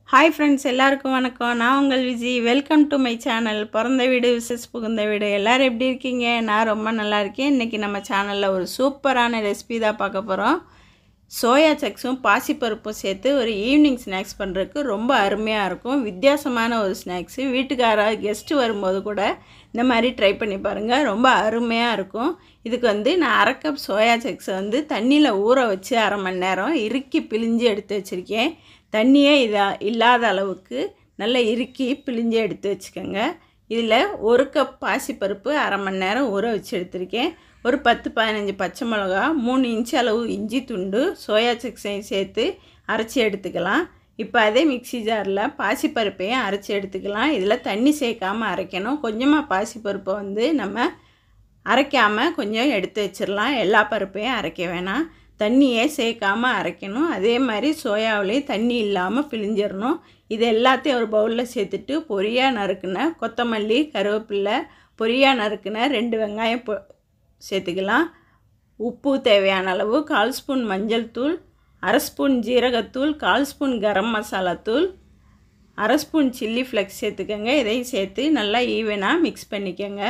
hi friends எல்லாருக்கும் வணக்கம் நான் உங்கள் Viji welcome to my channel பிறந்த வீடு விசஸ் புகுந்த வீடு எல்லோரும் எப்படி இருக்கீங்க நான் ரொம்ப நல்லா இருக்கேன் இன்றைக்கி நம்ம சேனலில் ஒரு சூப்பரான ரெசிபி தான் பார்க்க போகிறோம் சோயா சக்ஸும் பாசிப்பருப்பும் சேர்த்து ஒரு ஈவினிங் ஸ்நாக்ஸ் பண்ணுறதுக்கு ரொம்ப அருமையாக இருக்கும் வித்தியாசமான ஒரு ஸ்நாக்ஸு வீட்டுக்கார கெஸ்ட்டு வரும்போது கூட இந்த மாதிரி ட்ரை பண்ணி பாருங்கள் ரொம்ப அருமையாக இருக்கும் இதுக்கு வந்து நான் அரை கப் சோயா சக்ஸை வந்து தண்ணியில் ஊற வச்சு அரை மணி நேரம் இறுக்கி பிழிஞ்சு எடுத்து வச்சுருக்கேன் தண்ணியே இதா இல்லாத அளவுக்கு நல்லா இறுக்கி பிழிஞ்சு எடுத்து வச்சுக்கோங்க இதில் ஒரு கப் பாசிப்பருப்பு அரை மணி நேரம் ஊற வச்சு எடுத்திருக்கேன் ஒரு பத்து பதினஞ்சு பச்சை மிளகா மூணு இன்ச்சு அளவு இஞ்சி துண்டு சோயா சக்ஸையும் சேர்த்து அரைச்சி எடுத்துக்கலாம் இப்போ அதே மிக்சி ஜாரில் பாசிப்பருப்பையும் அரைச்சி எடுத்துக்கலாம் இதில் தண்ணி சேர்க்காமல் அரைக்கணும் கொஞ்சமாக பாசிப்பருப்பை வந்து நம்ம அரைக்காமல் கொஞ்சம் எடுத்து வச்சிடலாம் எல்லா பருப்பையும் அரைக்க வேணாம் தண்ணியே சேர்க்காமல் அரைக்கணும் அதே மாதிரி சோயாவிலையும் தண்ணி இல்லாமல் பிழிஞ்சிடணும் இது எல்லாத்தையும் ஒரு பவுலில் சேர்த்துட்டு பொரியாக நறுக்குன கொத்தமல்லி கருவேப்பில்லை பொரியாக நறுக்குன ரெண்டு வெங்காயம் பொ சேர்த்துக்கலாம் உப்பு தேவையான அளவு கால் ஸ்பூன் மஞ்சள் தூள் அரை ஸ்பூன் ஜீரகத்தூள் கால் ஸ்பூன் கரம் மசாலா தூள் அரை ஸ்பூன் சில்லி ஃப்ளெக்ஸ் சேர்த்துக்கோங்க இதையும் சேர்த்து நல்லா ஈவனாக மிக்ஸ் பண்ணிக்கோங்க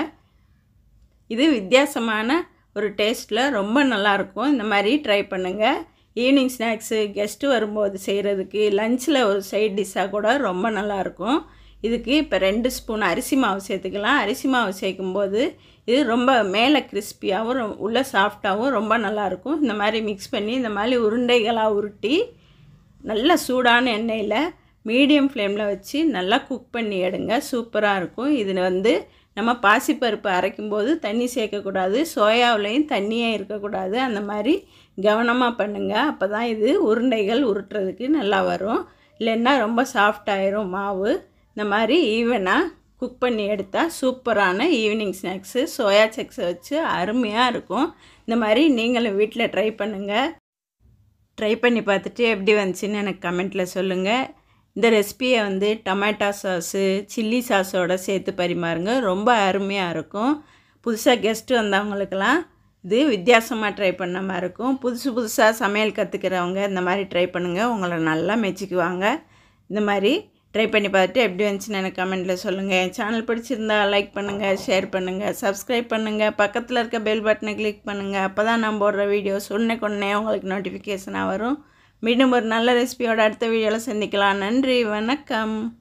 இது வித்தியாசமான ஒரு டேஸ்ட்டில் ரொம்ப நல்லாயிருக்கும் இந்த மாதிரி ட்ரை பண்ணுங்கள் ஈவினிங் ஸ்நாக்ஸு கெஸ்ட்டு வரும்போது செய்கிறதுக்கு லஞ்சில் ஒரு சைட் டிஷ்ஷாக கூட ரொம்ப நல்லாயிருக்கும் இதுக்கு இப்போ ரெண்டு ஸ்பூன் அரிசி மாவு சேர்த்துக்கலாம் அரிசி மாவு சேர்க்கும்போது இது ரொம்ப மேலே கிறிஸ்பியாகவும் உள்ளே சாஃப்டாகவும் ரொம்ப நல்லாயிருக்கும் இந்த மாதிரி மிக்ஸ் பண்ணி இந்த மாதிரி உருண்டைகளாக உருட்டி நல்ல சூடான எண்ணெயில் மீடியம் ஃப்ளேமில் வச்சு நல்லா குக் பண்ணி எடுங்க சூப்பராக இருக்கும் இது வந்து நம்ம பாசிப்பருப்பு அரைக்கும்போது தண்ணி சேர்க்கக்கூடாது சோயாவிலையும் தண்ணியே இருக்கக்கூடாது அந்த மாதிரி கவனமாக பண்ணுங்கள் அப்போ தான் இது உருண்டைகள் உருட்டுறதுக்கு நல்லா வரும் இல்லைன்னா ரொம்ப சாஃப்டாயிரும் மாவு இந்த மாதிரி ஈவனாக குக் பண்ணி எடுத்தால் சூப்பரான ஈவினிங் ஸ்நாக்ஸு சோயா சக்ஸை வச்சு அருமையாக இருக்கும் இந்த மாதிரி நீங்களும் வீட்டில் ட்ரை பண்ணுங்கள் ட்ரை பண்ணி பார்த்துட்டு எப்படி வந்துச்சுன்னு எனக்கு கமெண்ட்டில் சொல்லுங்கள் இந்த ரெசிப்பியை வந்து டொமேட்டோ சாஸு சில்லி சாஸோடு சேர்த்து பரிமாறுங்க ரொம்ப அருமையாக இருக்கும் புதுசாக கெஸ்ட்டு வந்தவங்களுக்கெல்லாம் இது வித்தியாசமாக ட்ரை பண்ண மாதிரி இருக்கும் புதுசு புதுசாக சமையல் கற்றுக்கிறவங்க இந்த மாதிரி ட்ரை பண்ணுங்கள் உங்களை நல்லா மெச்சிக்குவாங்க இந்த மாதிரி ட்ரை பண்ணி பார்த்துட்டு எப்படி வந்துச்சுன்னு எனக்கு கமெண்ட்டில் சொல்லுங்கள் என் சேனல் பிடிச்சிருந்தா லைக் பண்ணுங்கள் ஷேர் பண்ணுங்கள் சப்ஸ்கிரைப் பண்ணுங்கள் பக்கத்தில் இருக்க பெல் பட்டனை கிளிக் பண்ணுங்கள் அப்போ தான் நான் போடுற வீடியோஸ் உடனே கொண்டே உங்களுக்கு நோட்டிஃபிகேஷனாக வரும் மீண்டும் ஒரு நல்ல ரெசிபியோட அடுத்த வீடியோவில் சந்திக்கலாம் நன்றி வணக்கம்